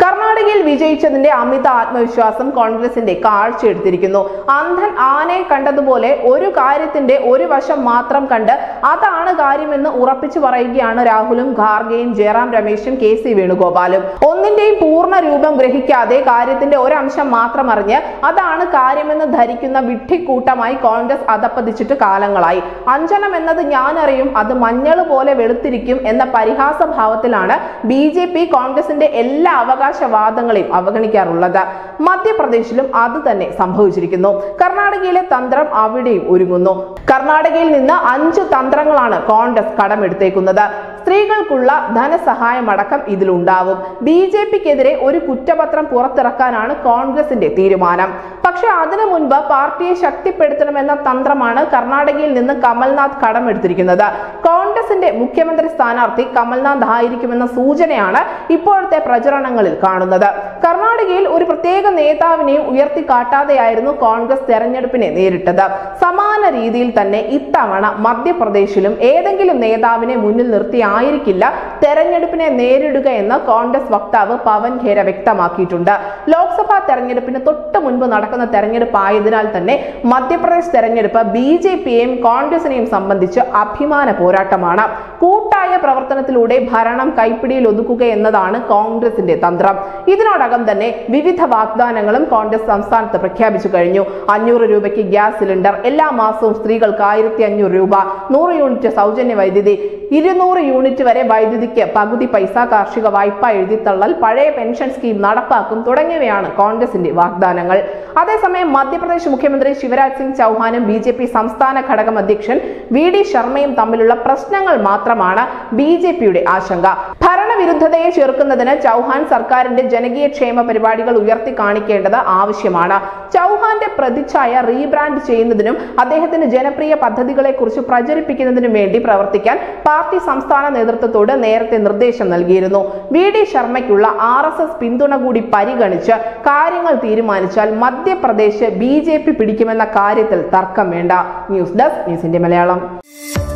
കർണാടകയിൽ വിജയിച്ചതിന്റെ അമിത ആത്മവിശ്വാസം കോൺഗ്രസിന്റെ കാഴ്ചയെടുത്തിരിക്കുന്നു അന്ധൻ ആനയെ കണ്ടതുപോലെ ഒരു കാര്യത്തിന്റെ ഒരു വശം മാത്രം കണ്ട് അതാണ് കാര്യമെന്ന് ഉറപ്പിച്ചു പറയുകയാണ് രാഹുലും ഖാർഗെയും ജയറാം രമേശും കെ സി വേണുഗോപാലും ഒന്നിന്റെയും പൂർണ്ണ രൂപം ഗ്രഹിക്കാതെ കാര്യത്തിന്റെ ഒരംശം മാത്രം അറിഞ്ഞ് അതാണ് കാര്യമെന്ന് ധരിക്കുന്ന വിഡ്ഢിക്കൂട്ടമായി കോൺഗ്രസ് അധപ്പതിച്ചിട്ട് കാലങ്ങളായി അഞ്ജനം എന്നത് ഞാനറിയും അത് മഞ്ഞൾ പോലെ വെളുത്തിരിക്കും എന്ന പരിഹാസ ഭാവത്തിലാണ് ബി ജെ പി കോൺഗ്രസിന്റെ എല്ലാ അവകാശവാദങ്ങളെയും അവഗണിക്കാറുള്ളത് മധ്യപ്രദേശിലും അത് തന്നെ സംഭവിച്ചിരിക്കുന്നു കർണാടകയിലെ തന്ത്രം അവിടെയും ഒരുങ്ങുന്നു കർണാടകയിൽ നിന്ന് അഞ്ച് തന്ത്രങ്ങളാണ് കോൺഗ്രസ് കടമെടുത്തേക്കുന്നത് സ്ത്രീകൾക്കുള്ള ധനസഹായമടക്കം ഇതിലുണ്ടാവും ബി ജെ പിക്കെതിരെ ഒരു കുറ്റപത്രം പുറത്തിറക്കാനാണ് കോൺഗ്രസിന്റെ തീരുമാനം പക്ഷെ അതിനു മുൻപ് പാർട്ടിയെ ശക്തിപ്പെടുത്തണമെന്ന തന്ത്രമാണ് കർണാടകയിൽ നിന്ന് കമൽനാഥ് കടമെടുത്തിരിക്കുന്നത് കോൺഗ്രസിന്റെ മുഖ്യമന്ത്രി സ്ഥാനാർത്ഥി കമൽനാഥ് ആയിരിക്കുമെന്ന സൂചനയാണ് ഇപ്പോഴത്തെ പ്രചരണങ്ങളിൽ കാണുന്നത് കർണാടകയിൽ ഒരു പ്രത്യേക നേതാവിനെയും ഉയർത്തിക്കാട്ടാതെയായിരുന്നു കോൺഗ്രസ് തെരഞ്ഞെടുപ്പിനെ നേരിട്ടത് സമാന രീതിയിൽ തന്നെ ഇത്തവണ മധ്യപ്രദേശിലും ഏതെങ്കിലും നേതാവിനെ മുന്നിൽ നിർത്തി ആയിരിക്കില്ല തെരഞ്ഞെടുപ്പിനെ നേരിടുക എന്ന് കോൺഗ്രസ് വക്താവ് പവൻ ഖേര വ്യക്തമാക്കിയിട്ടുണ്ട് ലോക്സഭാ തെരഞ്ഞെടുപ്പിന് തൊട്ട് മുൻപ് നടക്കുന്ന തെരഞ്ഞെടുപ്പ് ആയതിനാൽ തന്നെ മധ്യപ്രദേശ് തെരഞ്ഞെടുപ്പ് ബി ജെ പിയെയും കോൺഗ്രസിനെയും സംബന്ധിച്ച് അഭിമാന പോരാട്ടമാണ് കൂട്ടായ പ്രവർത്തനത്തിലൂടെ ഭരണം കൈപ്പിടിയിൽ ഒതുക്കുക എന്നതാണ് കോൺഗ്രസിന്റെ തന്ത്രം ഇതിനോടകം തന്നെ വിവിധ വാഗ്ദാനങ്ങളും കോൺഗ്രസ് സംസ്ഥാനത്ത് പ്രഖ്യാപിച്ചു കഴിഞ്ഞു അഞ്ഞൂറ് രൂപയ്ക്ക് ഗ്യാസ് സിലിണ്ടർ എല്ലാ മാസവും സ്ത്രീകൾക്ക് ആയിരത്തി അഞ്ഞൂറ് രൂപ നൂറ് യൂണിറ്റ് സൗജന്യ വൈദ്യുതി ഇരുന്നൂറ് യൂണിറ്റ് വരെ വൈദ്യുതിക്ക് പകുതി പൈസ കാർഷിക വായ്പ എഴുതിത്തള്ളൽ പഴയ പെൻഷൻ സ്കീം നടപ്പാക്കും തുടങ്ങിയവയാണ് കോൺഗ്രസിന്റെ വാഗ്ദാനങ്ങൾ അതേസമയം മധ്യപ്രദേശ് മുഖ്യമന്ത്രി ശിവരാജ് സിംഗ് ചൗഹാനും ബി ജെ പി സംസ്ഥാന ഘടകം അധ്യക്ഷൻ വി ഡി ശർമ്മയും തമ്മിലുള്ള പ്രശ്നങ്ങൾ മാത്രമാണ് ബി ജെ പിയുടെ ആശങ്ക ഭരണവിരുദ്ധതയെ ചെറുക്കുന്നതിന് ചൗഹാൻ സർക്കാരിന്റെ ജനകീയ ക്ഷേമ പരിപാടികൾ ഉയർത്തി കാണിക്കേണ്ടത് ആവശ്യമാണ് ചൗഹാന്റെ പ്രതിച്ഛായ റീബ്രാൻഡ് ചെയ്യുന്നതിനും അദ്ദേഹത്തിന്റെ ജനപ്രിയ പദ്ധതികളെ കുറിച്ച് പ്രചരിപ്പിക്കുന്നതിനും വേണ്ടി പ്രവർത്തിക്കാൻ പാർട്ടി സംസ്ഥാന നേതൃത്വത്തോട് നേരത്തെ നിർദ്ദേശം നൽകിയിരുന്നു വി ഡി ശർമ്മയ്ക്കുള്ള ആർ എസ് എസ് പിന്തുണ കൂടി പരിഗണിച്ച് കാര്യങ്ങൾ തീരുമാനിച്ചാൽ മധ്യപ്രദേശ് ബി ജെ പി പിടിക്കുമെന്ന കാര്യത്തിൽ തർക്കം വേണ്ട ന്യൂസ് ഡെസ്ക് ന്യൂസിന്റെ മലയാളം